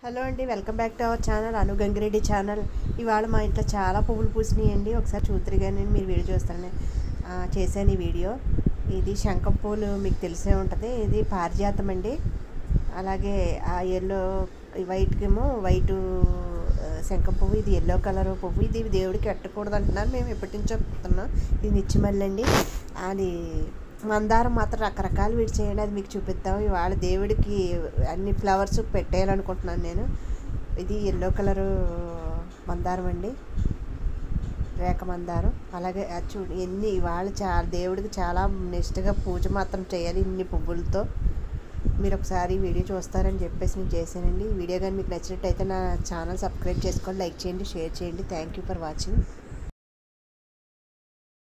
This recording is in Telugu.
హలో అండి welcome back to our channel Anu Gangireddy channel ఇవాళ మా ఇంట్లో చాలా పువ్వులు పూసినాయండి ఒకసారి చూద్దరు కానీ మీరు వీడియో చూస్తాను ఆ, చేశాను ఈ వీడియో ఇది శంఖం పూలు మీకు తెలిసే ఉంటుంది ఇది పారిజాతం అండి అలాగే ఆ ఎల్లో వైట్కేమో వైటు ఆ, శంఖం పువ్వు ఇది ఎల్లో కలర్ పువ్వు ఇది దేవుడికి పెట్టకూడదు అంటున్నారు మేము ఎప్పటి నుంచో చెప్తున్నాం ఇది నిచ్చిమల్లి అండి అది మందారం మాత్రం రకరకాలు వీడి చేయండి అది మీకు చూపిద్దాం ఇవాళ దేవుడికి అన్ని ఫ్లవర్స్ పెట్టేయాలనుకుంటున్నాను నేను ఇది ఎల్లో కలరు మందారం అండి రేఖ మందారం అలాగే అది చూడు ఎన్ని ఇవాళ చాలా దేవుడికి చాలా నిష్టగా పూజ మాత్రం చేయాలి ఇన్ని పువ్వులతో మీరు ఒకసారి ఈ వీడియో చూస్తారని చెప్పేసి నేను చేశానండి ఈ వీడియో కానీ మీకు నచ్చినట్టయితే నా ఛానల్ సబ్స్క్రైబ్ చేసుకోండి లైక్ చేయండి షేర్ చేయండి థ్యాంక్ యూ ఫర్ వాచింగ్